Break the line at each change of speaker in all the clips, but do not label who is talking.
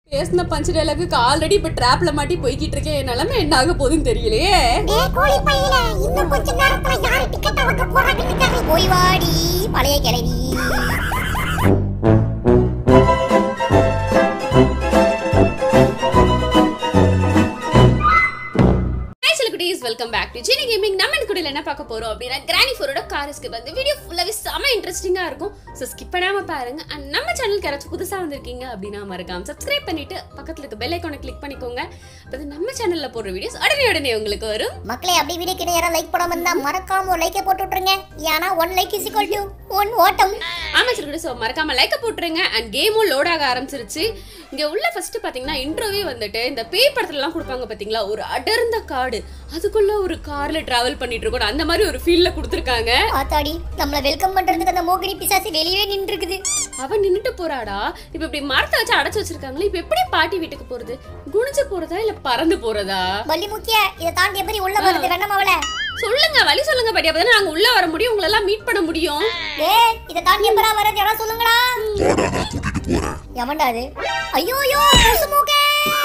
பேசின பஞ்சு dialogue already இப்ப ட்ராப்ல மாட்டி போய்கிட்டு இருக்கேன் என் நிலைமை என்ன ஆக போகுதுன்னு தெரியலையே
டேய் கோழி பையில இன்னும் கொஞ்ச நேரத்துல யாரு டிக்கெட் வாங்க போறாங்கன்னு தெரியல போய் வாடி பழைய கிழவி
குட்டீஸ் welcome back to Jeni gaming நம்ம இந்த குடியில் என்ன பார்க்க போறோம் அப்படின்னா கிரானி ஃபோரோட கார் ஸ்கிப் வந்து வீடியோ ஃபுல்லாவே செம இன்ட்ரெஸ்டிங்கா இருக்கும் ஸோ ஸ்கிப் பண்ணாம பாருங்க அண்ட் நம்ம சேனலுக்கு யாராச்சும் புதுசா வந்திருக்கீங்க அப்படின்னா மறக்காம சப்ஸ்கிரைப் பண்ணிட்டு பக்கத்துல இருக்க பெல் ஐக்கானை கிளிக் பண்ணிக்கோங்க அப்போ நம்ம சேனல்ல போடுற வீடியோஸ் உடனே உடனே உங்களுக்கு வரும்
மக்களே அப்படி வீடியோ கிட்ட யாரும் லைக் போடாம இருந்தா மறக்காம ஒரு லைக்கை போட்டு விட்டுருங்க ஏன்னா one like is equal to one ஓட்டம்
ஆமா சரி ஸோ மறக்காம லைக்க போட்டுருங்க அண்ட் கேமும் லோட் ஆக ஆரம்பிச்சிருச்சு இங்க உள்ள ஃபர்ஸ்ட் பாத்தீங்கன்னா இன்ட்ரோவே வந்துட்டு இந்த பேய் படத்துல எல்லாம் கொடுப்பாங்க பாத்தீங்களா ஒரு அடர்ந்த காடு அதுக்குள்ள ஒரு கார்ல டிராவல் பண்ணிட்டு இருக்கோம் அந்த மாதிரி ஒரு ஃபீல்ல கொடுத்துருக்காங்க
ஆத்தாடி நம்மள வெல்கம் பண்றதுக்கு அந்த மோகினி பிசாசு வெளியவே நின்று இருக்குது
அவன் நின்னுட்டு போறாடா இப்ப இப்படி மரத்தை வச்சு அடைச்சு வச்சிருக்காங்களே இப்ப எப்படி பாட்டி வீட்டுக்கு போறது குனிஞ்சு போறதா இல்ல பறந்து போறதா
வள்ளி முக்கிய இதை தாண்டி எப்படி உள்ள வருது வேண்டாம் அவள
சொல்லுங்க வழி சொல்லுங்க பாட்டி அப்பதான் நாங்க உள்ள வர முடியும் உங்களை எல்லாம் மீட் பண்ண முடியும்
ஏய் இதை தாண்டி எப்படா வரது யாரா சொல்லுங்கடா
வாடா நான் கூட்டிட்டு போறேன்
எவன்டா அது ஐயோ ஐயோ கொசு மூக்கே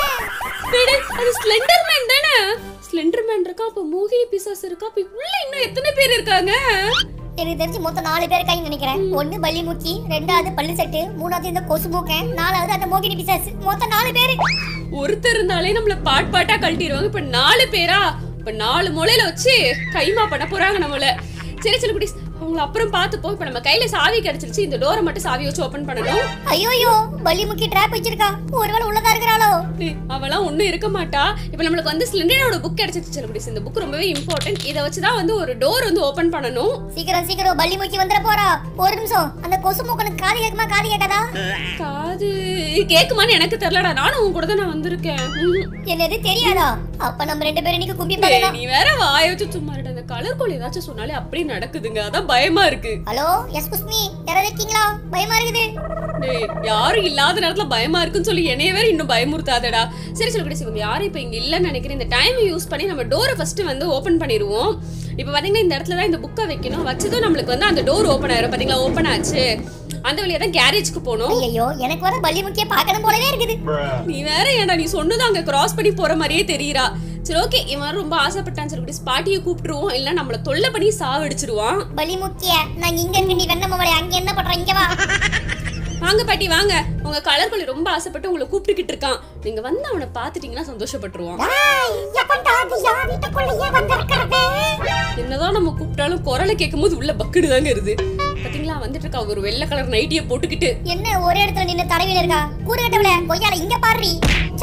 விடு, அது ஸ்லெண்டர் மேன் தானே ஸ்லெண்டர் மேன் இருக்கா அப்ப மோகினி பிசாஸ் இருக்கா அப்ப உள்ள இன்னும் எத்தனை பேர் இருக்காங்க
எனக்கு தெரிஞ்சு மொத்தம் நாலு பேர் கைன்னு நினைக்கிறேன் ஒண்ணு பள்ளி முக்கி ரெண்டாவது பள்ளி செட்டு மூணாவது இந்த கொசு மூக்கன் நாலாவது அந்த மோகினி பிசாசு மொத்தம் நாலு பேரு
ஒருத்தர் இருந்தாலே நம்மள பாட் பாட்டா கழட்டிடுவாங்க இப்ப நாலு பேரா இப்ப நாலு மூலையில வச்சு கைமா பண்ண போறாங்க நம்மள சரி சரி குட்டீஸ் அவங்கள அப்புறம் பார்த்துப்போம் இப்ப நம்ம கையில சாவி கிடைச்சிருச்சு இந்த டோரை மட்டும் சாவி வச்சு ஓபன் பண்ணணும்
ஐயோயோ பள்ளி முக்கி ட்ராப் வச்சிருக்கா ஒருவேளை உள்ளதா இருக்கிறாளோ
டேய், அவளாம் ஒண்ணும் இருக்க மாட்டா இப்ப நம்மளுக்கு வந்து ஸ்லெண்டரோட புக் கிடைச்சிருச்சு சில குட்டீஸ் இந்த புக் ரொம்பவே இம்பார்ட்டன்ட் இதை வச்சுதான் வந்து ஒரு டோர் வந்து ஓபன் பண்ணணும்
சீக்கிரம் சீக்கிரம் பள்ளி முக்கி வந்துட போறா ஒரு நிமிஷம் அந்த கொசு மூக்கனுக்கு காது கேக்குமா காது கேட்காதா
காது கேக்குமான்னு எனக்கு தெரியலடா நானும் உன் கூட தான் நான் வந்திருக்கேன் ம்ஹும்.
என்னது தெரியாதா அப்ப நம்ம ரெண்டு பேரும் இன்னைக்கு கும்பி
டேய்,
பண்ணலாம்
நீ வேற வாய வச்சு சும்மா இருடா. அந்த கலர் கோழி ஏதாச்சும் சொன்னாலே அப்படியே நடக்குதுங்க அதான் பயமா இருக்கு
ஹலோ எஸ் குஸ்மி யாராவது இருக்கீங்களா பயமா இருக்குது
டேய், யாரும் இல்லாத நேரத்துல பயமா இருக்குன்னு சொல்லி என்னைய வேற இன்னும் பயமுறுத்தாதடா சரி சொல்லி கடைசி இவங்க யாரும் இப்ப இங்க இல்லன்னு நினைக்கிறேன் இந்த டைம் யூஸ் பண்ணி நம்ம டோரை ஃபர்ஸ்ட் வந்து ஓபன் பண்ணிடுவோம் இப்ப பாத்தீங்கன்னா இந்த இடத்துல தான் இந்த புக்கை வைக்கணும் வச்சதும் நம்மளுக்கு வந்து அந்த டோர் ஓபன் ஆயிரும் பாத்தீங்களா ஓபன் ஆச்சு அந்த வழியா தான் கேரேஜ்க்கு போகணும்
ஐயோ எனக்கு வர பள்ளி முக்கிய பார்க்கணும் போலவே இருக்குது
நீ வேற ஏன்டா நீ சொன்னது அங்க கிராஸ் பண்ணி போற மாதிரியே தெரியுறா சரி ஓகே இவன் ரொம்ப ஆசைப்பட்டான்னு சொல்லி பாட்டியை கூப்பிட்டுருவோம் இல்ல நம்மள தொல்லை பண்ணி சாவடிச்சிருவான்
பள்ளி முக்கிய நாங்க இங்க இருக்க நீ வெண்ண மவளை அங்க என்ன பண்ற இங்க வா
வாங்க பாட்டி வாங்க உங்க கலர் கோழி ரொம்ப ஆசைப்பட்டு உங்களை கூப்பிட்டுக்கிட்டு இருக்கான் நீங்க வந்து அவனை பாத்துட்டீங்கன்னா சந்தோஷப்பட்டுருவான்
எப்பண்டா அது யார் வீட்டுக்குள்ளேயே வந்திருக்கிறது
என்னதான் நம்ம கூப்பிட்டாலும் குரலை கேட்கும்போது உள்ள பக்குடு தாங்க இருது பாத்தீங்களா வந்துட்டு இருக்கா ஒரு வெள்ளை கலர் நைட்டிய போட்டுக்கிட்டு
என்ன ஒரே இடத்துல நின்னு தடவில இருக்கா கூறுகட்டவள கொய்யால இங்க பாரு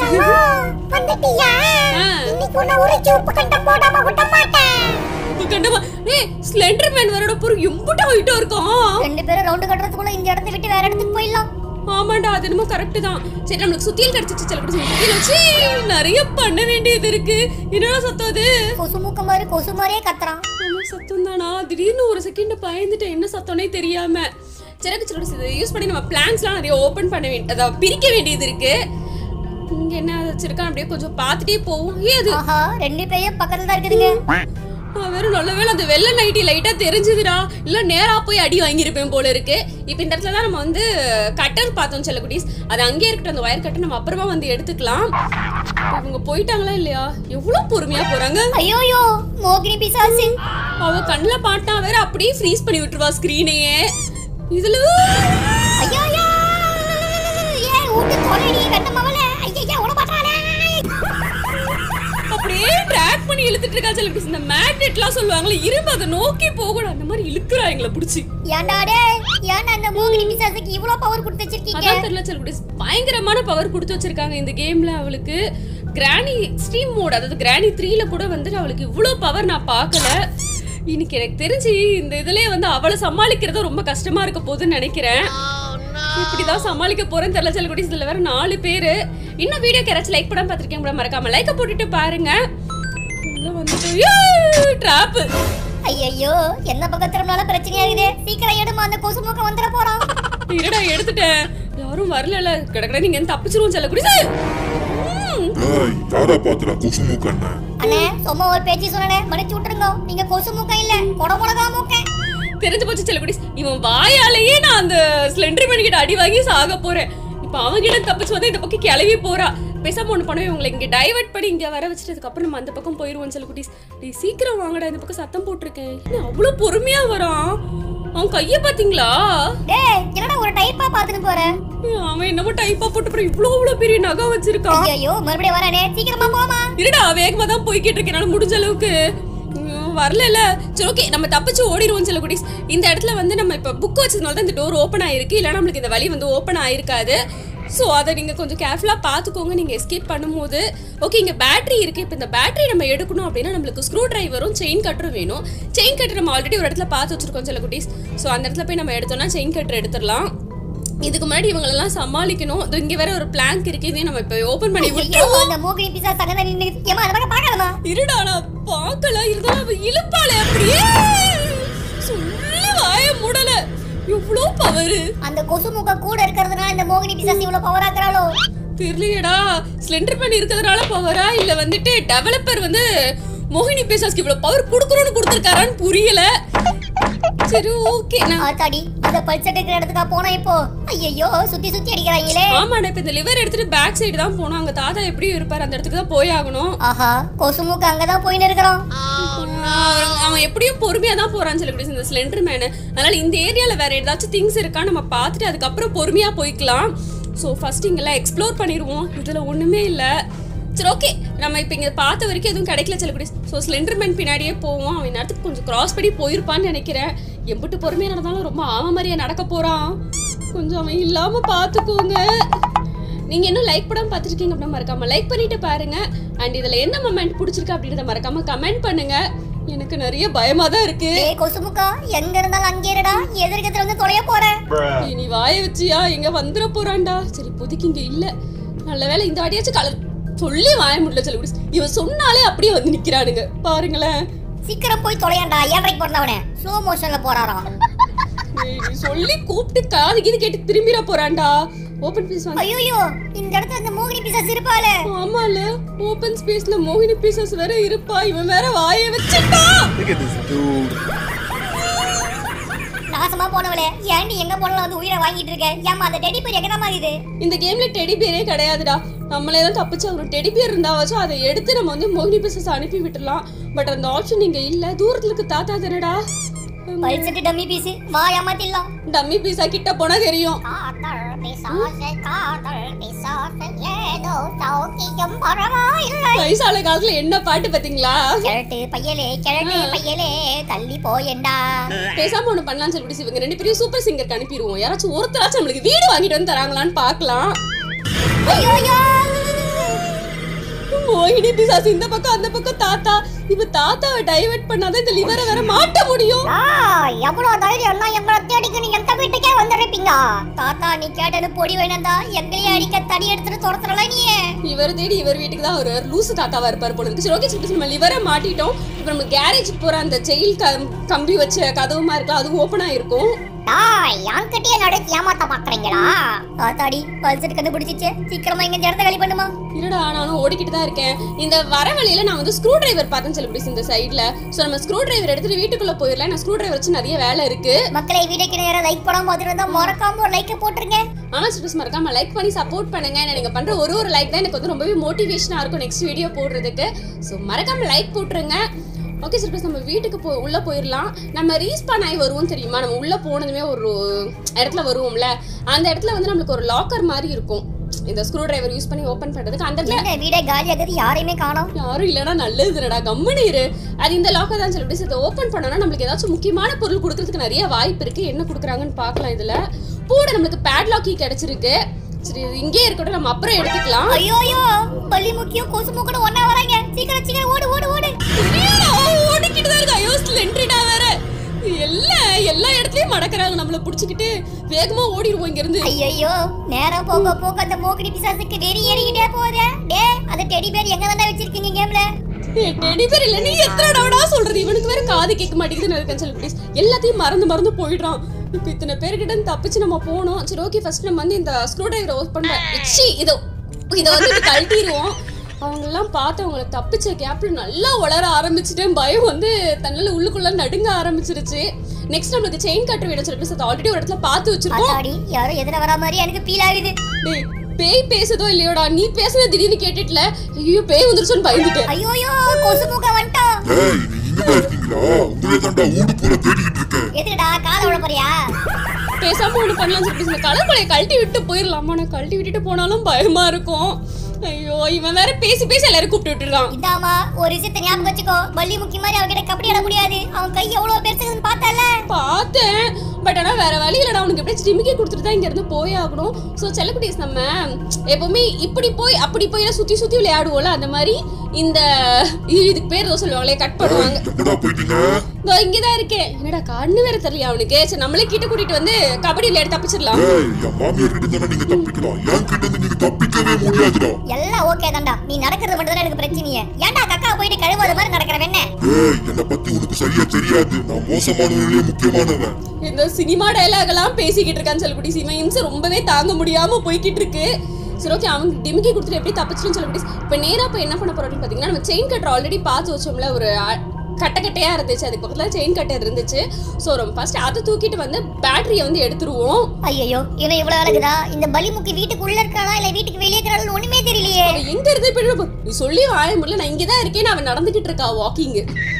வந்துட்டியா
ஆ.
இன்னைக்கு உன்ன ஒரு சூப்பு கண்டம் போடாம விட மாட்டேன்
இப்ப கண்டமா ஏய் ஸ்லெண்டர் மேன் வரட பொருள் எம்புட்டா ஹைட்டா இருக்கான்
ரெண்டு பேரும் ரவுண்டு கட்டுறதுக்குள்ள இந்த இடத்தை விட்டு வேற இடத்துக்கு போயிடலாம்
ஆமாண்டா அது என்னமோ கரெக்ட் தான் சரி நம்மளுக்கு சுத்தியல் கிடைச்சிச்சு சில கூட சுத்தியல் வச்சு நிறைய பண்ண வேண்டியது இருக்கு என்னடா சத்தம் அது
கொசு மூக்க மாதிரி கொசு மாதிரியே கத்துறான்
ஆமா சத்தம் தானா திடீர்னு ஒரு செகண்ட் பயந்துட்டேன் என்ன சத்தம்னே தெரியாம சிறகு சிறகு இதை யூஸ் பண்ணி நம்ம பிளான்ஸ்லாம் நிறைய ஓபன் பண்ண வேண்டிய அதாவது பிரிக்க வேண்டியது இருக்கு இங்க என்ன வச்சிருக்கான் அப்படியே கொஞ்சம் பார்த்துட்டே போவோம் ஏ அது
ஆஹா ரெண்டு பேரும் பக்கத்துல தான் இருக்குதுங்க
நான் வெறும் நல்ல வேளை அந்த வெள்ளை நைட்டி லைட்டா தெரிஞ்சுதுடா இல்ல நேரா போய் அடி வாங்கியிருப்பேன் போல இருக்கு இப்போ இந்த இடத்துல தான் நம்ம வந்து கட்டர் பார்த்தோம் செல்ல குட்டீஸ் அது அங்கேயே இருக்கட்டும் அந்த ஒயர் கட்டர் நம்ம அப்புறமா வந்து எடுத்துக்கலாம் இப்ப இவங்க போயிட்டாங்களா இல்லையா எவ்வளவு பொறுமையா போறாங்க
ஐயோயோ மோகினி பிசாசு
அவ கண்ணுல பாட்டா வேற அப்படியே ஃப்ரீஸ் பண்ணி விட்டுருவா ஸ்கிரீனையே இதுல
ஐயோயோ ஏ ஊட்டு தொலைடி வெண்ண மவளே ஐயா உட மாட்டாளே
அப்படியே ட்ராக் பண்ணி இழுத்துட்டு இருக்கா சில குட்டீஸ் இந்த மேக்னெட்லாம் சொல்லுவாங்களே இரும்பு அதை நோக்கி போகணும் அந்த மாதிரி இழுக்கிறா எங்களை பிடிச்சி
ஏன்டா டே ஏன்டா அந்த மோகினி பிசாசுக்கு இவ்ளோ பவர் கொடுத்து வச்சிருக்கீங்க
அதான் தெரியல சில குட்டீஸ் பயங்கரமான பவர் கொடுத்து வச்சிருக்காங்க இந்த கேம்ல அவளுக்கு கிராணி எக்ஸ்ட்ரீம் மோட் அதாவது கிராணி த்ரீல கூட வந்துட்டு அவளுக்கு இவ்வளோ பவர் நான் பார்க்கல இன்னைக்கு எனக்கு தெரிஞ்சு இந்த இதுலயே வந்து அவளை சமாளிக்கிறது ரொம்ப கஷ்டமா இருக்க போகுதுன்னு நினைக்கிறேன் இப்படிதான் சமாளிக்க போறேன்னு தெரியல சில குட்டீஸ் இதுல வேற நாலு பேரு இன்னும் வீடியோ யாராச்சும் லைக் பண்ணாம பார்த்திருக்கீங்க கூட மறக்காம லைக்க போட்டுட்டு பாருங்க உள்ள வந்துட்டு ட்ராப்பு
ஐயோ என்ன பக்கம் திரும்பினாலும் பிரச்சனையா இருக்குது சீக்கிரம் எடுமா அந்த கொசு மூக்க வந்துட போறான்
இருடா எடுத்துட்டேன் யாரும் வரல கிடக்கட நீங்க தப்பிச்சிருவோம் செல்ல குடி சார்
டேய் யாரா பாத்துடா குசு மூக்கண்ண
அண்ணே சும்மா ஒரு பேச்சு சொன்னனே மன்னிச்சு விட்டுருங்க நீங்க கொசு மூக்க இல்ல கொட மிளகா மூக்க
தெரிஞ்சு போச்சு செல்ல குடி இவன் வாயாலேயே நான் அந்த ஸ்லெண்டர் மேன் கிட்ட அடி வாங்கி சாக போறேன் இப்ப இப்ப அவங்கிட்ட தப்பிச்சு வந்து இந்த பக்கம் கிளம்பி போறா பேசாம ஒண்ணு பண்ணவே உங்களை இங்க டைவர்ட் பண்ணி இங்க வர வச்சிட்டதுக்கு அப்புறம் நம்ம அந்த பக்கம் போயிருவோம் சொல்ல குட்டீஸ் டேய் சீக்கிரம் வாங்கடா இந்த பக்கம் சத்தம் போட்டிருக்கேன் என்ன அவ்வளவு பொறுமையா வரான் அவன் கைய பாத்தீங்களா
டேய் என்னடா ஒரு டைப்பா பாத்துட்டு போற
அவன் என்னமோ டைப்பா போட்டு அப்புறம் இவ்வளவு இவ்வளவு பெரிய நகை வச்சிருக்கான்
ஐயோ மறுபடியும் வரானே சீக்கிரமா போமா
இருடா வேகமா தான் போய்கிட்டு இருக்கேன் என்னால முடிஞ்ச அளவுக்கு உம், வரல சரி ஓகே நம்ம தப்பிச்சு ஓடிடுவோம் சில குட்டீஸ் இந்த இடத்துல வந்து நம்ம இப்ப புக் வச்சதுனால தான் இந்த டோர் ஓப்பன் ஆயிருக்கு இல்லைன்னா நம்மளுக்கு இந்த வழி வந்து ஓப்பன் ஆயிருக்காது ஸோ அதை நீங்கள் கொஞ்சம் கேர்ஃபுல்லாக பார்த்துக்கோங்க நீங்கள் எஸ்கேப் பண்ணும்போது ஓகே இங்கே பேட்டரி இருக்குது இப்போ இந்த பேட்டரி நம்ம எடுக்கணும் அப்படின்னா நம்மளுக்கு ஸ்க்ரூ டிரைவரும் செயின் கட்டரும் வேணும் செயின் கட்டர் நம்ம ஆல்ரெடி ஒரு இடத்துல பார்த்து வச்சிருக்கோம் சில குட்டீஸ் ஸோ அந்த இடத்துல போய் நம்ம எடுத்தோம்னா செயின் கட்டர் எடுத்துடலாம் இதுக்கு முன்னாடி இவங்களெல்லாம் சமாளிக்கணும் இதோ இங்கே வேற ஒரு பிளாங்க் இருக்கு இதையும் நம்ம இப்போ ஓப்பன் பண்ணி விட்டு
ஐயோ அந்த மோகினி பிசா சகந்த நின்னு ஏமா அந்த பக்கம் பார்க்கலாமா
இருடா நான் பார்க்கல இருந்தாலும் அவ இழுப்பாளே அப்படியே சொல்லி வாய மூடல இவ்வளோ பவரு
அந்த கொசு முக கூட இருக்கிறதுனால இந்த மோகினி பிசாசு இவ்வளவு பவர் ஆக்குறாளோ
தெரியலையடா ஸ்லெண்டர் பண்ணி இருக்கிறதுனால பவரா இல்ல வந்துட்டு டெவலப்பர் வந்து மோகினி பேசாஸ்க்கு இவ்வளவு பவர் கொடுக்குறோன்னு கொடுத்துருக்காரான்னு புரியல சரி ஓகே நான்
ஆத்தாடி அந்த பல்சட் இருக்கிற இடத்துக்கா போனா இப்போ ஐயோ சுத்தி சுத்தி அடிக்கிறாங்களே
ஆமாடா இப்ப இந்த லிவர் எடுத்துட்டு பேக் சைடு தான் போனோம் அங்க தாத்தா எப்படியும் இருப்பாரு அந்த இடத்துக்கு தான் போய் ஆகணும்
ஆஹா கொசு மூக்கு அங்கதான் போயின்னு இருக்கிறோம்
அவன் அவன் எப்படியும் பொறுமையா தான் போறான்னு சொல்லி இந்த ஸ்லெண்டர் மேனு அதனால இந்த ஏரியால வேற ஏதாச்சும் திங்ஸ் இருக்கா நம்ம பார்த்துட்டு அதுக்கப்புறம் பொறுமையா போய்க்கலாம் ஸோ ஃபர்ஸ்ட் இங்கெல்லாம் எக்ஸ்ப்ளோர் பண்ணிடுவோம் இதுல ஒண்ணுமே இல்ல சரி ஓகே நம்ம இப்போ இங்க பார்த்த வரைக்கும் எதுவும் கிடைக்கல சொல்லக்கூடிய ஸோ ஸ்லெண்டர்மேன் பின்னாடியே போவோம் அவன் நேரத்துக்கு கொஞ்சம் கிராஸ் பண்ணி போயிருப்பான்னு நினைக்கிறேன் எம்பிட்டு பொறுமையா நடந்தாலும் ரொம்ப ஆம மாதிரியா நடக்க போறான் கொஞ்சம் அவன் இல்லாம பார்த்துக்கோங்க நீங்க இன்னும் லைக் படம் பார்த்துருக்கீங்க அப்படின்னா மறக்காம லைக் பண்ணிட்டு பாருங்க அண்ட் இதுல என்ன மொமெண்ட் பிடிச்சிருக்கு அப்படின்றத மறக்காம கமெண்ட் பண்ணுங்க எனக்கு நிறைய பயமா தான் இருக்கு
ஏய் கொசு முக்கா எங்க இருந்தாலும் அங்கே இருடா எதிர்க்கத்துல வந்து தொலைய போறேன்
இனி வாய வச்சியா எங்க வந்துட போறான்டா சரி இப்போதைக்கு இங்க இல்ல நல்ல வேளை இந்த வாட்டியாச்சும் கல சொல்லி வாய முடியல சொல்லி இவன் சொன்னாலே அப்படியே வந்து நிக்கிறானுங்க பாருங்களேன்
சீக்கிரம் போய் தொலையாண்டா ஏன்றைக்கு பிறந்தவனே ஸ்லோ மோஷன்ல போறாராம்
ஏய், நீ சொல்லி கூப்பிட்டு காது கீது கேட்டு திரும்பிட போறான்டா ஓபன் பீஸ் வாங்க
ஐயோ இந்த இடத்துல இந்த மோகினி பிசாசு இருப்பாளே
ஆமால ஓபன் ஸ்பேஸ்ல மோகினி பீசஸ் வேற இருப்பா இவன் வேற வாய வச்சுட்டான்
Look at this dude.
நாசமா போனவளே ஏன்டி எங்க போனாலும் வந்து உயிரை வாங்கிட்டு இருக்க ஏமா அந்த டெடி பேர் எங்கடா இது
இந்த கேம்ல டெடி பேரே கிடையாதுடா நம்மளே தான் தப்பிச்சு ஒரு டெடி பேர் இருந்தாவாச்சும் அதை எடுத்து நம்ம வந்து மோகினி பிசஸ் அனுப்பி விட்டுறலாம் பட் அந்த ஆப்ஷன் இங்க இல்ல தூரத்துல இருக்க தாத்தா தானடா
பல்செட்டு டம்மி பீஸ் வா ஏமாத்திடலாம்
டம்மி பீஸா கிட்ட போனா தெரியும்
காதல் பிசாசு காதல் பிசாசு ஏதோ சௌக்கியம் பரவாயில்லை
வயசான காலத்துல என்ன பாட்டு பாத்தீங்களா
கிழட்டு பையலே கிழட்டு பையலே தள்ளி போயண்டா
பேசாம ஒண்ணு பண்ணலாம்னு சொல்லி இவங்க ரெண்டு பேரும் சூப்பர் சிங்கருக்கு அனுப்பிடுவோம் யாராச்சும் ஒருத்தராச்சும் நம்மளுக்கு வீடு வாங்கிட்டு வந்து தராங்களான்னு பார்க்கலாம்
ஐயோ ஐயோ
மோகினி பிசாசு இந்த பக்கம் அந்த பக்கம் தாத்தா இப்ப தாத்தாவை டைவர்ட் பண்ணாதான் இந்த லிவரை வேற மாட்ட முடியும்
ஆ, எவ்வளவு தைரியம்னா எங்களை தேடிக்கு நீ எங்க வீட்டுக்கே வந்துருப்பீங்க தாத்தா நீ கேட்டது பொடி வேணாந்தா எங்களையே அடிக்க தடி எடுத்துட்டு துரத்துறல நீ
இவர் தேடி இவர் வீட்டுக்கு தான் ஒரு லூசு தாத்தாவா இருப்பார் போல இருக்கு சரி ஓகே சொல்லிட்டு நம்ம லிவரை மாட்டிட்டோம் இப்போ நம்ம கேரேஜ் போற அந்த ஜெயில் கம்- கம்பி வச்ச கதவுமா இருக்கலாம் அதுவும் ஓப்பனா இருக்கும்
டாய் யான்கிட்டயே நடத்தி ஏமாத்த பாக்குறீங்களா தாத்தாடி பல்செட் கண்டுபிடிச்சிச்சு சீக்கிரமா இங்க இந்த இடத்த காலி பண்ணுமா
இருடா நானும் ஓடிக்கிட்டு தான் இருக்கேன் இந்த வர வழியில நான் வந்து ஸ்க்ரூ டிரைவர் பார்த்தேன்னு சொல்லி இந்த சைடுல ஸோ நம்ம ஸ்க்ரூ டிரைவர் எடுத்துட்டு வீட்டுக்குள்ள போயிடலாம் நான் ஸ்க்ரூ டிரைவர் வச்சு நிறைய வேலை இருக்கு
மக்களை வீடியோக்கு நேரம் லைக் பண்ணாம பார்த்துட்டு இருந்தா மறக்காம ஒரு லைக்கை போட்டுருங்க
ஆனா ஸ்டூடெண்ட்ஸ் மறக்காம லைக் பண்ணி சப்போர்ட் பண்ணுங்க ஏன்னா நீங்க பண்ற ஒரு ஒரு லைக் தான் எனக்கு வந்து ரொம்பவே மோட்டிவேஷனா இருக்கும் நெக்ஸ்ட் வீடியோ போடுறதுக்கு ஸோ மறக்காம லைக் போட்டுருங்க ஓகே ஸ்டூடெண்ட்ஸ் நம்ம வீட்டுக்கு போ உள்ள போயிடலாம் நம்ம ரீஸ்பான் ஆகி வருவோம் தெரியுமா நம்ம உள்ள போனதுமே ஒரு இடத்துல வருவோம்ல அந்த இடத்துல வந்து நம்மளுக்கு ஒரு லாக்கர் மாதிரி இருக்கும் இந்த ஸ்க்ரூ டிரைவர் யூஸ் பண்ணி ஓபன் பண்றதுக்கு அந்த இடத்துல
என்ன வீடே காலியாகுது யாரையுமே காணோம்
யாரும் இல்லைனா நல்லதுடா கம்முனு இரு அது இந்த லாக்கர் தான் சொல்லிட்டு இதை ஓப்பன் பண்ணோம்னா நம்மளுக்கு ஏதாச்சும் முக்கியமான பொருள் கொடுக்கறதுக்கு நிறைய வாய்ப்பு இருக்கு என்ன கொடுக்குறாங்கன்னு பார்க்கலாம் இதுல கூட நம்மளுக்கு பேட்லாக் கீ கிடைச்சிருக்கு சரி இது இங்கே இருக்கட்டும் நம்ம அப்புறம் எடுத்துக்கலாம்
ஐயோ ஐயோ பள்ளி முக்கியம் கொசு மூக்கணும் ஒன்னா வராங்க சீக்கிரம் சீக்கிரம் ஓடு ஓடு ஓடு
தெரியல, ஓடிக்கிட்டு தான் இருக்கு ஐயோ ஸ்லெண்ட்ரிடா வேற எல்லாம் எல்லா இடத்துலயும் மடக்கறாங்க நம்மள புடிச்சுக்கிட்டு வேகமா ஓடிடுவோம் இங்க இருந்து
ஐயோ நேரம் போக போக அந்த மோக்கடி பிசாசுக்கு வெறி ஏறிக்கிட்டே போகுதே டே அந்த டெடி பேர் எங்க தானே வச்சிருக்கீங்க கேம்ல
டெடி பேர் இல்ல நீ எத்தனை தடவைடா சொல்றது இவனுக்கு வேற காது கேட்க மாட்டேங்குதுன்னு இருக்கேன் சொல்லி ப்ளீஸ் எல்லாத்தையும் மறந்து மறந்து போயிடுறான் இப்போ இத்தனை பேர்கிட்ட இருந்து தப்பிச்சு நம்ம போனோம் சரி ஓகே ஃபர்ஸ்ட் நம்ம வந்து இந்த ஸ்க்ரூ டிரைவரை ஓப்பன் பண்ண வச்சு இதோ இதை வந்து இப்படி கழட்டிடுவோம் அவங்கெல்லாம் பார்த்து அவங்கள தப்பிச்ச கேப்ல நல்லா வளர ஆரம்பிச்சுட்டேன் பயம் வந்து தன்னால உள்ளுக்குள்ள நடுங்க ஆரம்பிச்சிருச்சு நெக்ஸ்ட் நம்மளுக்கு செயின் கட்ட வேணும் சொல்லி ஆல்ரெடி ஒரு இடத்துல பார்த்து வச்சிருக்கோம்
அத்தாடி யாரோ எதிர வரா மாதிரி எனக்கு ஃபீல் ஆகுது
டேய் பேய் பேசுதோ இல்லையோடா நீ பேசுறது திடீர்னு கேட்டுட்டுல ஐயோ பேய் வந்துருச்சுன்னு பயந்துட்டேன்
ஐயோயோ கொசு மூக்க வந்துட்டோம்
ஏய் நீங்க இங்கதான் இருக்கீங்களா உங்களே தாண்டா ஊடு பூரா தேடிக்கிட்டு இருக்கேன்
எதுக்குடா காலை விட போறியா
பேசாம ஒண்ணு பண்ணலாம்னு சொல்லிட்டு இந்த கலர் கொலையை கழட்டி விட்டு போயிடலாமா நான் கழட்டி விட்டுட்டு போனாலும் பயமா இருக்கும் ஐயோ இவன் வேற பேசி பேசி எல்லாரும் கூப்பிட்டு விட்டுறான்
இந்தாமா ஒரு விஷயத்தை ஞாபகம் வச்சுக்கோ பள்ளி முக்கி மாதிரி அவகிட்ட கபடி ஆட முடியாது அவன் கை எவ்வளவு பெருசுன்னு பார்த்தல
பார்த்தேன் பட் ஆனா வேற வழி இல்லடா அவனுக்கு எப்படியாச்சும் ஜிம்மிக்கே கொடுத்துட்டு தான் இங்க இருந்து போய் ஆகணும் ஸோ செல்லக்குட்டீஸ் நம்ம எப்பவுமே இப்படி போய் அப்படி போய் சுத்தி சுத்தி விளையாடுவோம்ல அந்த மாதிரி இந்த இது- இதுக்கு பேர் ஏதோ சொல்லுவாங்களே கட் பண்ணுவாங்க
எங்கடா போயிட்டீங்க
இதோ இங்கதான் இருக்கேன் என்னடா கண்ணு வேற தெரியல அவனுக்கு சரி நம்மளே கிட்ட கூட்டிட்டு வந்து கபடி விளையாடி தப்பிச்சிடலாம்
ஏய் என் மாமியார் கிட்ட இருந்தா நீங்க தப்பிக்கலாம் என் கிட்ட இருந்து நீங்க தப்பிக்கவே முடியாதுடா
எல்லாம் ஓகே தான்டா நீ நடக்கிறது மட்டும் தான் எனக்கு பிரச்சனையே ஏன்டா கக்கா போயிட்டு கழுவாத மாதிரி நடக்கிற வெண்ண
ஏய் என்னை பத்தி உனக்கு சரியா தெரியாது நான் மோசமானவர்களே முக்கியமானவன்
இந்த சினிமா டயலாக் எல்லாம் பேசிக்கிட்டு இருக்கான்னு சொல்லக்கூடிய சிவன் இம்சை ரொம்பவே தாங்க முடியாம போய்கிட்டு இருக்கு சரி ஓகே அவன் டிமிக்கி கொடுத்துட்டு எப்படி தப்பிச்சுன்னு சொல்லக்கூடிய இப்போ நேரா இப்போ என்ன பண்ண போறோம் அப்படின்னு பார்த்தீங்கன்னா நம்ம செயின் கட்டர் ஆல்ரெடி பார்த்து வச்சோம்ல ஒரு அ- கட்டை கட்டையா இருந்துச்சு அதுக்கு பக்கத்துல செயின் கட்டர் இருந்துச்சு ஸோ நம்ம ஃபர்ஸ்ட் அதை தூக்கிட்டு வந்து பேட்டரியை வந்து எடுத்துருவோம்
ஐயோ இவன் இவ்வளவு அழகுதா இந்த பலி முக்கி வீட்டுக்குள்ள இருக்காளா இல்ல வீட்டுக்கு வெளியே இருக்கிறாள் ஒண்ணுமே தெரியலையே
அவ எங்க இருந்து போயிட்டு நீ சொல்லி வாய முடியல நான் இங்கே தான் இருக்கேன் அவன் நடந்துகிட்டு இருக்கா வாக்கிங்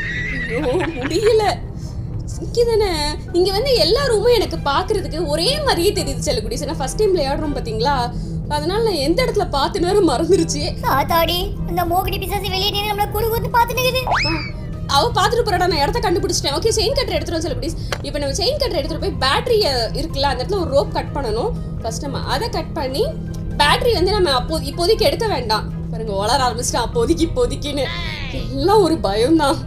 ஐயோ முடியல இங்கே தானே இங்கே வந்து எல்லா ரூமும் எனக்கு பார்க்கறதுக்கு ஒரே மாதிரியே தெரியுது செல்லக்குடி நான் ஃபர்ஸ்ட் டைம் விளையாடுறோம் பார்த்தீங்களா அதனால நான் எந்த இடத்துல பார்த்து நேரம் மறந்துருச்சு
ஆத்தாடி இந்த மோகினி பிசாசு வெளியே நின்னு நம்மள குறு குத்து பாத்துனுக்குது
ஆ, அவ பார்த்துட்டு போறாடா நான் இடத்த கண்டுபிடிச்சிட்டேன் ஓகே செயின் கட்டர் எடுத்துரும் செல்லக்குடி இப்போ நம்ம செயின் கட்டர் எடுத்துட்டு போய் பேட்டரிய இருக்குல்ல அந்த இடத்துல ஒரு ரோப் கட் பண்ணணும் ஃபர்ஸ்ட் நம்ம அதை கட் பண்ணி பேட்டரி வந்து நம்ம அப்போ இப்போதைக்கு எடுக்க வேண்டாம் பாருங்க வளர ஆரம்பிச்சிட்டேன் அப்போதைக்கு இப்போதைக்குன்னு எல்லாம் ஒரு பயம்தான்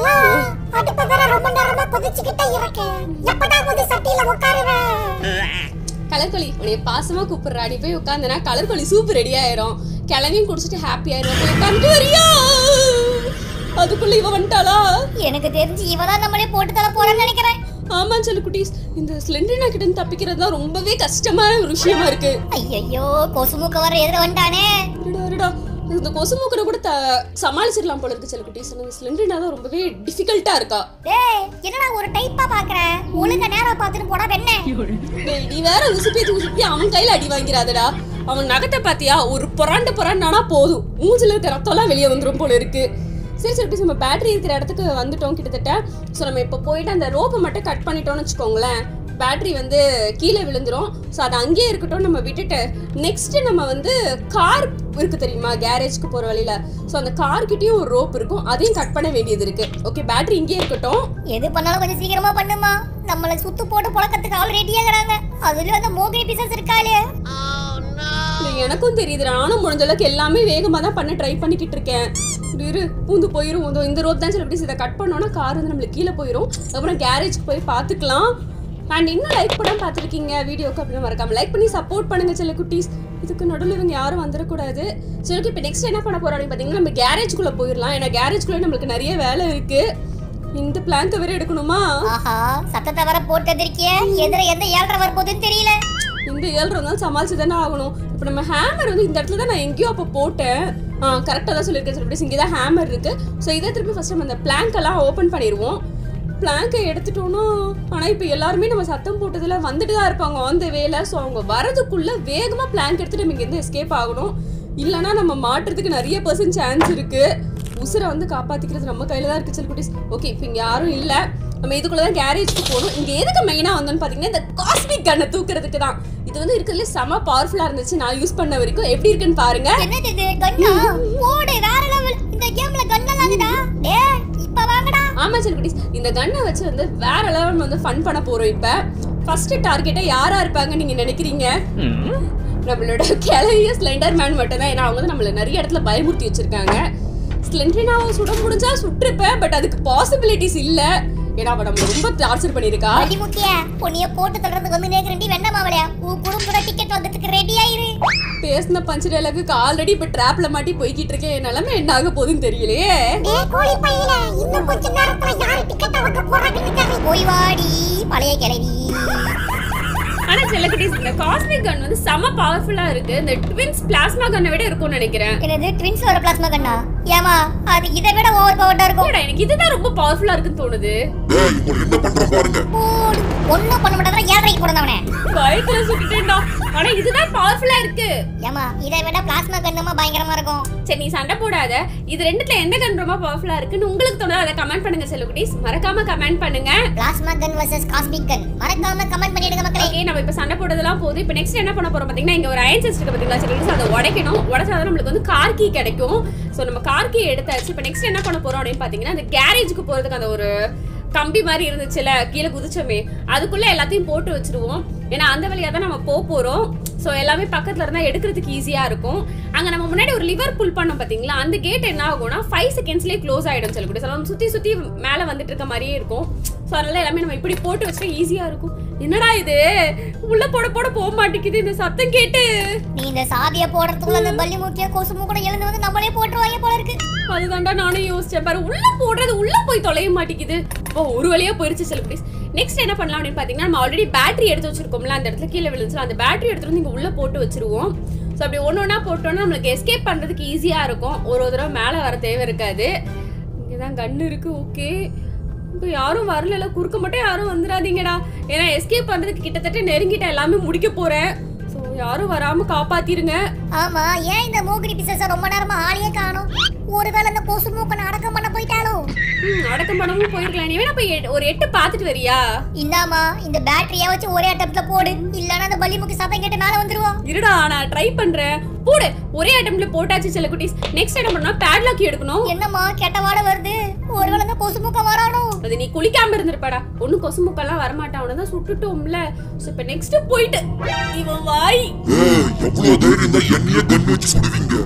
அடுத்த தடவை ரொம்ப நேரமா கொதிச்சுக்கிட்டே இருக்கேன் எப்பதான் வந்து சட்டியில உட்காருவேன்
கலர்கொலி உன்னைய பாசமா கூப்பிடுறா நீ போய் உட்காந்தனா கலர்கொலி சூப் ரெடி ஆயிரும் கிளவியும் குடிச்சிட்டு ஹாப்பி ஆயிரும் போய் உட்காந்துட்டு வரியா அதுக்குள்ள இவ வந்துட்டாளா
எனக்கு தெரிஞ்சு இவதான் நம்மளே போட்டு தர போறேன்னு நினைக்கிறேன்
ஆமா சொல்லு குட்டீஸ் இந்த சிலிண்டரினா கிட்ட இருந்து தப்பிக்கிறது தான் ரொம்பவே கஷ்டமான ஒரு விஷயமா இருக்கு
ஐயோ கொசு மூக்க வர எதிர வந்துட்டானே
அடடா, அடடா. இந்த கொசு மூக்கரை கூட த- சமாளிச்சிடலாம் போல இருக்கு சில குட்டீஸ் இந்த சிலிண்டரினா தான் ரொம்பவே டிஃபிகல்ட்டா இருக்கா
டேய் என்னடா ஒரு டைப்பா பாக்குற ஒழுங்கா நேரா பாத்துட்டு போடா வெண்ண
டேய், நீ வேற உசுப்பி உசுப்பி அவன் கையில அடி வாங்கிறாதடா அவன் நகத்தை பாத்தியா ஒரு புறாண்டு புறாண்டானா போதும் மூஞ்சில இருக்க ரத்தம்லாம் வெளியே வந்துரும் போல இருக்கு சரி சரி please, நம்ம பேட்டரி இருக்கிற இடத்துக்கு வந்துட்டோம் கிட்டத்தட்ட ஸோ நம்ம இப்போ போயிட்டு அந்த ரோப்பை மட்டும் கட் பண்ணிட்டோம்னு வச்சுக்கோங்களேன் பேட்டரி வந்து கீழே விழுந்துரும் ஸோ அது அங்கேயே இருக்கட்டும் நம்ம விட்டுட்டு நெக்ஸ்ட் நம்ம வந்து கார் இருக்கு தெரியுமா கேரேஜ்க்கு போகிற வழியில ஸோ அந்த கார்கிட்டயும் ஒரு ரோப் இருக்கும் அதையும் கட் பண்ண வேண்டியது இருக்கு ஓகே பேட்டரி இங்கேயே இருக்கட்டும்
எது பண்ணாலும் கொஞ்சம் சீக்கிரமா பண்ணுமா நம்மள சுத்து போட்டு புழக்கத்துக்கு ஆள் ரெடியாகிறாங்க அதுலயும் அந்த மோகினி பிசாசு இருக்காளே
இல்ல, எனக்கும் தெரியுது நானும் முடிஞ்ச அளவுக்கு எல்லாமே வேகமா தான் பண்ண ட்ரை பண்ணிக்கிட்டு இருக்கேன் இரு, இரு பூந்து போயிரும் இதோ இந்த ரோட் தான் சில இதை கட் பண்ணோம்னா கார் வந்து நம்மளுக்கு கீழே போயிரும் அப்புறம் கேரேஜ்க்கு போய் பார்த்துக்கலாம் அண்ட் இன்னும் லைக் பண்ணாம பார்த்துருக்கீங்க வீடியோக்கு அப்படின்னு மறக்காம லைக் பண்ணி சப்போர்ட் பண்ணுங்க சில குட்டீஸ் இதுக்கு நடுவில் இவங்க யாரும் வந்துடக்கூடாது சரி ஓகே இப்போ நெக்ஸ்ட் என்ன பண்ண போறோம் அப்படின்னு பார்த்தீங்கன்னா நம்ம கேரேஜ்குள்ளே போயிடலாம் ஏன்னா கேரேஜ்குள்ளே நம்மளுக்கு நிறைய வேலை இருக்கு இந்த பிளான்க்கை வேற எடுக்கணுமா
ஆஹா சத்தத்தை வர போட்டு இருக்கிய எதிர எந்த ஏழரை வரப்போகுதுன்னு தெரியல
இந்த ஏழரை நாள் சமாளிச்சு தானே ஆகணும் இப்போ நம்ம ஹேமர் வந்து இந்த இடத்துல தான் நான் எங்கேயோ அப்போ போட்டேன் ஆ கரெக்டாக தான் சொல்லியிருக்கேன் சொல்லி இங்கே தான் ஹேமர் இருக்கு ஸோ இதை திருப்பி ஃபர்ஸ்ட் நம்ம அந்த பிளாங்க் எல்லாம் ஓப்பன் பண்ணிடுவோம் பிளாங்கை எடுத்துட்டோம்னா ஆனால் இப்போ எல்லாருமே நம்ம சத்தம் போட்டதில் வந்துட்டு தான் இருப்பாங்க ஆன் த வேல ஸோ அவங்க வரதுக்குள்ள வேகமாக பிளாங்க் எடுத்துட்டு நம்ம இங்கேருந்து எஸ்கேப் ஆகணும் இல்லைன்னா நம்ம மாட்டுறதுக்கு நிறைய பர்சன்ட் சான்ஸ் இருக்கு உசுரை வந்து காப்பாத்திக்கிறது நம்ம கையில தான் இருக்கு குட்டீஸ் ஓகே இப்போ இங்கே யாரும் இல்லை நம்ம இதுக்குள்ள தான் கேரேஜ்க்கு போகணும் இங்கே எதுக்கு மெயினாக வந்தோம்னு பார்த்தீங்கன்னா இந்த காஸ்மிக் கன்னை தூக்குறதுக்கு தான் இது வந்து இருக்கிறதுல செம பவர்ஃபுல்லாக இருந்துச்சு நான் யூஸ் பண்ண வரைக்கும் எப்படி இருக்குன்னு பாருங்க
என்னது இது கன்னா போடு வேற லெவல் இந்த கேம்ல கன்னெல்லாம் இருக்குடா டேய் இப்ப வாங்கடா
ஆமா குட்டீஸ் இந்த கன்னை வச்சு வந்து வேற லெவல் வந்து ஃபன் பண்ண போறோம் இப்ப ஃபர்ஸ்ட் டார்கெட்டா யாரா இருப்பாங்க நீங்க நினைக்கிறீங்க நம்மளோட கிளவிய ஸ்லெண்டர் மேன் மட்டும் தான் ஏன்னா அவங்க வந்து நம்மள நிறைய இடத்துல பயமுறுத்தி வச்சிருக்காங்க ஸ்லெண்டரினாவை சுட முடிஞ்சா சுட்டிருப்பேன் பட் அதுக்கு பாசிபிலிட்டிஸ் இல்ல ஏன்னா அவ நம்ம ரொம்ப டார்ச்சர் பண்ணியிருக்கா
வண்டி முக்கிய பொண்ணிய போட்டு தள்ளுறதுக்கு வந்து நேக்கிறண்டி வெண்ண மாவளையா உன் குடும்பத்தோட டிக்கெட் வந்ததுக்கு ரெடி ஆயிரு
பேசின பஞ்சு டைலாக்கு ஆல்ரெடி இப்ப ட்ராப்ல மாட்டி போய்கிட்டு இருக்கேன் என் நிலைமை என்ன ஆக போகுதுன்னு தெரியலையே
டேய் கோழி பையில இன்னும் கொஞ்ச நேரத்துல யாரு டிக்கெட் வாங்க போறாங்கன்னு போய் வாடி பழைய கிளவி
ஆனா சில குட்டீஸ் இந்த காஸ்மிக் கன் வந்து செம பவர்ஃபுல்லா இருக்கு இந்த ட்வின்ஸ் பிளாஸ்மா கன்னை விட இருக்கும்னு நினைக்கிறேன்
என்னது ட்வின்ஸ் வர பிளாஸ்மா கண்ணா ஏமா அது இதை விட ஓவர் பவர்டா இருக்கும்
இல்லடா, எனக்கு இதுதான் ரொம்ப பவர்ஃபுல்லா இருக்குன்னு தோணுது
டேய் உங்களை என்ன பண்றோம் பாருங்க
போடு. ஒண்ணும் பண்ண மாட்டாங்க ஏழரைக்கு பிறந்தவனே
பயத்துல சுட்டுட்டேன்டா ஆனா இதுதான் பவர்ஃபுல்லா இருக்கு
ஏமா இதை விட பிளாஸ்மா கண்ணுமா பயங்கரமா இருக்கும்
சரி நீ சண்டை போடாத இது ரெண்டுத்துல எந்த கன் ரொம்ப பவர்ஃபுல்லா இருக்குன்னு உங்களுக்கு தோணுதோ அதை கமெண்ட் பண்ணுங்க செல்ல குட்டீஸ் மறக்காம கமெண்ட் பண்ணுங்க
plasma gun versus cosmic gun மறக்காம கமெண்ட் பண்ணிடுங்க மக்களே
ஓகே நம்ம இப்ப சண்டை போடுறதெல்லாம் போகுது இப்போ நெக்ஸ்ட் என்ன பண்ண போறோம் பாத்தீங்கன்னா இங்க ஒரு அயன் செஸ்ட் இருக்கு பாத்தீங்களா சரி அதை உடைக்கணும் உடைச்சாதான் நம்மளுக்கு வந்து கார் கீ கிடைக்கும் சோ நம்ம கார் கீ எடுத்தாச்சு இப்போ நெக்ஸ்ட் என்ன பண்ண போறோம் அப்படின்னு பாத்தீங்கன்னா அந்த கேரேஜுக்கு போறதுக்கு அந்த ஒரு கம்பி மாதிரி இருந்துச்சுல கீழே குதிச்சோமே அதுக்குள்ள எல்லாத்தையும் போட்டு வச்சிருவோம் ஏன்னா அந்த வழியா தான் நம்ம போக போறோம் ஸோ எல்லாமே பக்கத்துல இருந்தா எடுக்கிறதுக்கு ஈஸியா இருக்கும் அங்க நம்ம முன்னாடி ஒரு லிவர் புல் பண்ணோம் பாத்தீங்களா அந்த கேட் என்ன ஆகும்னா ஃபைவ் செகண்ட்ஸ்லேயே க்ளோஸ் ஆயிடும் சொல்லக்கூடிய சொல்லுவோம் சுத்தி சுத்தி மேல வந்துட்டு இருக்க மாதிரியே இருக்கும் ஸோ அதனால எல்லாமே நம்ம இப்படி போட்டு வச்சா ஈஸியா இருக்கும் என்னடா இது உள்ள போட போட போக மாட்டேங்குது இந்த சத்தம் கேட்டு
நீ இந்த சாவிய போடுறதுக்குள்ள அந்த பள்ளி முக்கிய கொசு கூட எழுந்து வந்து நம்மளே போட்டுருவாங்க போல இருக்கு
அதுதான்டா நானும் யோசிச்சேன் பாரு உள்ள போடுறது உள்ள போய் தொலைய மாட்டேங்குது இப்போ ஒரு வழியா போயிருச்சு சில ப்ளீஸ் நெக்ஸ்ட் என்ன பண்ணலாம் அப்படின்னு பாத்தீங்கன்னா நம்ம ஆல்ரெடி பேட்டரி எடுத்து வச்சிருக்கோம்ல அந்த இடத்துல கீழே விழுந்துச்சு அந்த பேட்டரி எடுத்துட்டு வந்து இங்க உள்ள போட்டு வச்சிருவோம் ஸோ அப்படி ஒன்று ஒன்றா போட்டோம்னா நம்மளுக்கு எஸ்கேப் பண்றதுக்கு ஈஸியா இருக்கும் ஒரு ஒரு தடவை மேலே வர தேவை இருக்காது இங்கதான் கன் இருக்கு ஓகே இப்போ யாரும் வரல குறுக்க மட்டும் யாரும் வந்துடாதீங்கடா ஏன்னா எஸ்கேப் பண்றதுக்கு கிட்டத்தட்ட நெருங்கிட்ட எல்லாமே முடிக்க போறேன் ஸோ யாரும் வராம காப்பாத்திருங்க
ஆமா ஏன் இந்த மூகிரி பிசஸ ரொம்ப நேரமா ஆளையே காணோம் ஒருவேளை அந்த கொசு மூக்கனை அடக்கம் பண்ண போயிட்டாலோ
ம், அடக்கம் பண்ணவும் போயிருக்கலாம் நீ வேணா போய் எ- ஒரு எட்டு பார்த்துட்டு வரியா
இந்தாமா இந்த பேட்டரிய வச்சு ஒரே அட்டம்ல போடு இல்லனா அந்த பள்ளி முக்கி சத்தம் கேட்டு மேல வந்துருவோம்
இருடா நான் ட்ரை பண்றேன் போடு ஒரே அட்டம்ல போட்டாச்சு சில குட்டீஸ் நெக்ஸ்ட் என்ன பண்ணா பேட்லாக் எடுக்கணும்
என்னம்மா கெட்ட வாட வருது ஒருவேளை அந்த கொசு மூக்க வரானோ
அது நீ குளிக்காம இருந்திருப்பாடா ஒன்னும் கொசு முக்கெல்லாம் வரமாட்டான் அவனை தான் சுட்டுட்டோம்ல ஸோ இப்போ நெக்ஸ்ட் போயிட்டு இவன் வாய்
ஏய் எவ்வளவு தைரியம் தான் என்னையே கன் வச்சு சுடுவீங்க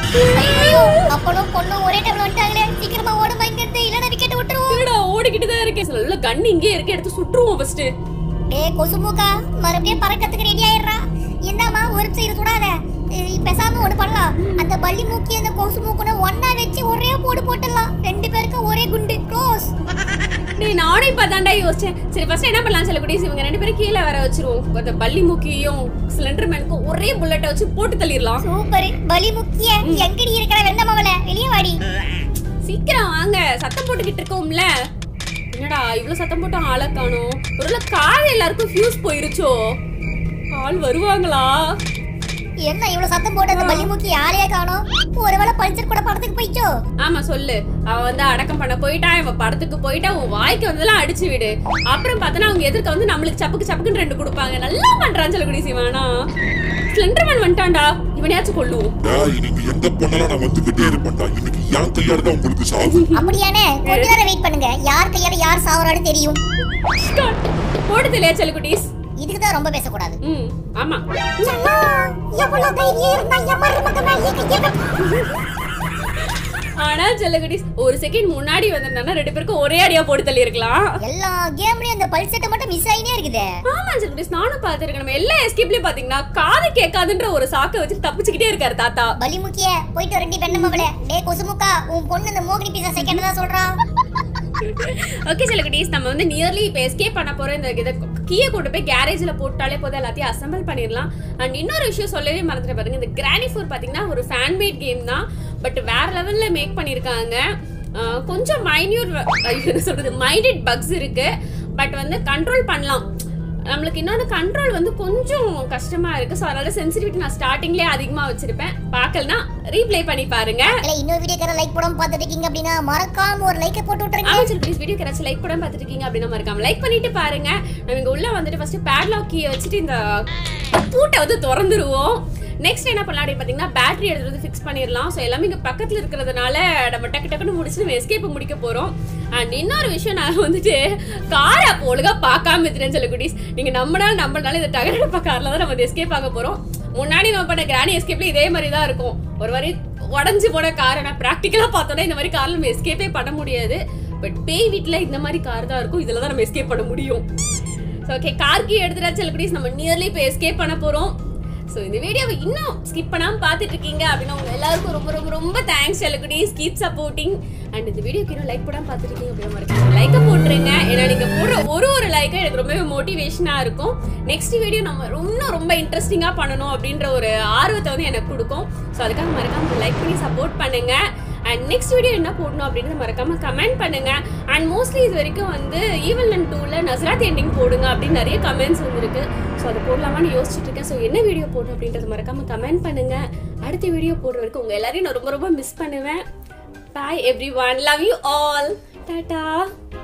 ஐயோ அப்பனும் பொண்ணும் ஒரே டைம்ல வந்துட்டாங்களே சீக்கிரமா ஓடுமா இங்க இருந்து இல்லனா விக்கெட் விட்டுருவோம்
இருடா ஓடிக்கிட்டு தான் இருக்கேன் நல்ல கன் இங்கே இருக்கு எடுத்து சுட்டுருவோம் ஃபர்ஸ்ட்
டேய் கொசு மூக்கா மறுபடியும் பறக்கிறதுக்கு ரெடி ஆயிடுறா இந்தாம்மா ஒரு சைடு சுடாத இ- பேசாம ஒண்ணு பண்ணலாம் அந்த பள்ளி மூக்கி அந்த கொசு மூக்குன ஒண்ணா வச்சு ஒரே போடு போட்டுடலாம் ரெண்டு பேருக்கும் ஒரே குண்டு க்ளோஸ்
டேய் நானும் இப்போ தாண்டா யோசிச்சேன் சரி ஃபர்ஸ்ட் என்ன பண்ணலாம் சில குட்டீஸ் இவங்க ரெண்டு பேரும் கீழே வர வச்சிருவோம் அந்த பள்ளி முக்கியும் சிலிண்டர் மேனுக்கும் ஒரே புல்லட்டை வச்சு போட்டு தள்ளிடலாம்
சூப்பர் பலி முக்கிய எங்கடி இருக்கிற வெந்தமாவல வெளியே வாடி
சீக்கிரம் வாங்க சத்தம் போட்டுக்கிட்டு இருக்கோம்ல என்னடா இவ்வளவு சத்தம் போட்டு ஆளை காணோம் ஒருவேளை கார் எல்லாருக்கும் ஃபியூஸ் போயிருச்சோ ஆள் வருவாங்களா
என்ன இவ்வளவு சத்தம் போட்டு அந்த பள்ளி முக்கி ஆளையே காணோம் ஒருவேளை பல்சர் கூட படத்துக்கு போயிச்சோ
ஆமா சொல்லு அவன் வந்து அடக்கம் பண்ண போயிட்டான் இவன் படத்துக்கு போயிட்டா உன் வாய்க்கு வந்தெல்லாம் அடிச்சு விடு அப்புறம் பார்த்தனா அவங்க எதிர்க்க வந்து நம்மளுக்கு சப்புக்கு சப்புக்குன்னு ரெண்டு கொடுப்பாங்க நல்லா பண்றான்னு சொல்லக்கூடிய சிவானா ஸ்லெண்டர்மேன் வந்துட்டான்டா இவனையாச்சும் கொள்ளுவோம்
டேய் நீங்க எங்க பண்ணாலும் நான் வந்துகிட்டே இருப்பேன்டா இன்னைக்கு என் கையால தான் உங்களுக்கு சாவு
அப்படியானே கொஞ்ச நேரம் வெயிட் பண்ணுங்க யார் கையால யார் சாவறான்னு தெரியும்
போடுது இல்லையா செல்லுக்குட்டீஸ்
இதுக்கு தான் ரொம்ப பேசக்கூடாது
ம் ஆமா
எவ்வளவு தைரியம் இருந்தா என் மருமக மேலே கையை
ஆனா செல்லுக்குட்டீஸ் ஒரு செகண்ட் முன்னாடி வந்திருந்தானா ரெண்டு பேருக்கும் ஒரே அடியா போட்டு தள்ளி இருக்கலாம்
எல்லா கேம்லயும் அந்த பல்செட்டை மட்டும் மிஸ் ஆயினே இருக்குதே
ஆமா செல்லுக்குட்டீஸ் நானும் பார்த்திருக்கேன் நம்ம எல்லா எஸ்கேப்லயும் பாத்தீங்கன்னா காது கேட்காதுன்ற ஒரு சாக்கை வச்சு தப்பிச்சுக்கிட்டே இருக்காரு தாத்தா
பலி முக்கிய போயிட்டு ரெண்டு பெண்ணமவளே டே கொசுமுக்கா உன் பொண்ணு அந்த மோகினி பீசா செகண்ட் தான் சொல்றா
ஓகே சில குட்டீஸ் நம்ம வந்து நியர்லி இப்போ எஸ்கேப் பண்ண போறோம் இந்த இதை கீயை கொண்டு போய் கேரேஜில் போட்டாலே போதும் எல்லாத்தையும் அசம்பிள் பண்ணிடலாம் அண்ட் இன்னொரு விஷயம் சொல்லவே மறந்துட்டு பாருங்க இந்த கிரானி ஃபோர் பார்த்தீங்கன்னா ஒரு ஃபேன் மேட் கேம் தான் பட் வேற லெவலில் மேக் பண்ணியிருக்காங்க ஆஹ் கொஞ்சம் மைன்யூட் என்ன சொல்றது மைண்டட் பக்ஸ் இருக்கு பட் வந்து கண்ட்ரோல் பண்ணலாம் நம்மளுக்கு இன்னொன்று கண்ட்ரோல் வந்து கொஞ்சம் கஷ்டமா இருக்கு ஸோ அதனால சென்சிட்டிவிட்டி நான் ஸ்டார்டிங்லேயே அதிகமாக வச்சிருப்பேன் பார்க்கலனா ரீப்ளே பண்ணி பாருங்க
இல்ல இன்னொரு வீடியோக்கார லைக் போடாம பார்த்துட்டு இருக்கீங்க அப்படின்னா மறக்காம ஒரு லைக்கை போட்டு விட்டுருங்க
ஆமா சரி ப்ளீஸ் வீடியோ யாராச்சும் லைக் கூட பார்த்துட்டு இருக்கீங்க அப்படின்னா மறக்காம லைக் பண்ணிட்டு பாருங்க நம்ம இங்க உள்ள வந்துட்டு ஃபர்ஸ்ட் பேட்லாக் கீயை வச்சுட்டு இந்த பூட்டை வந்து திறந்துருவோம் நெக்ஸ்ட் என்ன பண்ணலாம் அப்படின்னு பார்த்தீங்கன்னா பேட்டரி எடுத்து வந்து ஃபிக்ஸ் பண்ணிடலாம் ஸோ எல்லாமே இங்கே பக்கத்தில் இருக்கிறதுனால நம்ம டக்கு டக்குன்னு முடிச்சு நம்ம எஸ்கேப் முடிக்க போகிறோம் அண்ட் இன்னொரு விஷயம் நான் வந்துட்டு காரை அப்போ ஒழுங்காக பார்க்காம இருந்துட்டேன்னு சொல்ல குட்டீஸ் நீங்கள் நம்மளால நம்மளால இந்த டகரப்பா காரில் தான் நம்ம எஸ்கேப் ஆக போகிறோம் முன்னாடி நம்ம பண்ண கிராணி எஸ்கேப்ல இதே மாதிரி தான் இருக்கும் ஒரு மாதிரி உடஞ்சு போன காரை நான் ப்ராக்டிக்கலாக பார்த்தோன்னா இந்த மாதிரி காரில் நம்ம எஸ்கேப்பே பண்ண முடியாது பட் பேய் வீட்டில் இந்த மாதிரி கார் தான் இருக்கும் இதில் தான் நம்ம எஸ்கேப் பண்ண முடியும் ஸோ ஓகே கார் கீ எடுத்துட்டா செல்குடிஸ் நம்ம நியர்லி இப்போ எஸ்கேப் பண்ண போகிறோம் ஸோ இந்த வீடியோவை இன்னும் ஸ்கிப் பண்ணாமல் பார்த்துட்டு இருக்கீங்க அப்படின்னா உங்க எல்லாருக்கும் ரொம்ப ரொம்ப ரொம்ப தேங்க்ஸ் செல்லக்குடி கீப் சப்போர்ட்டிங் அண்ட் இந்த வீடியோக்கு இன்னும் லைக் போடாமல் பார்த்துட்டு இருக்கீங்க அப்படின்னா மறக்காம லைக்கை போட்டுருங்க ஏன்னா நீங்கள் போடுற ஒரு ஒரு லைக்கும் எனக்கு ரொம்பவே மோட்டிவேஷனாக இருக்கும் நெக்ஸ்ட் வீடியோ நம்ம இன்னும் ரொம்ப இன்ட்ரெஸ்டிங்காக பண்ணணும் அப்படின்ற ஒரு ஆர்வத்தை வந்து எனக்கு கொடுக்கும் ஸோ அதுக்காக மறக்காம லைக் பண்ணி சப்போர்ட் பண்ணுங்க அண்ட் நெக்ஸ்ட் வீடியோ என்ன போடணும் அப்படின்றத மறக்காம கமெண்ட் பண்ணுங்க அண்ட் மோஸ்ட்லி இது வரைக்கும் வந்து ஈவல் அண்ட் டூவில் நசராத் எண்டிங் போடுங்க அப்படின்னு நிறைய கமெண்ட்ஸ் வந்திருக்கு ஸோ அதை போடலாமான்னு யோசிச்சுட்டு இருக்கேன் ஸோ என்ன வீடியோ போடணும் அப்படின்றத மறக்காம கமெண்ட் பண்ணுங்க அடுத்த வீடியோ போடுற வரைக்கும் உங்க எல்லாரையும் நான் ரொம்ப ரொம்ப மிஸ் பண்ணுவேன் bye everyone love you all Tata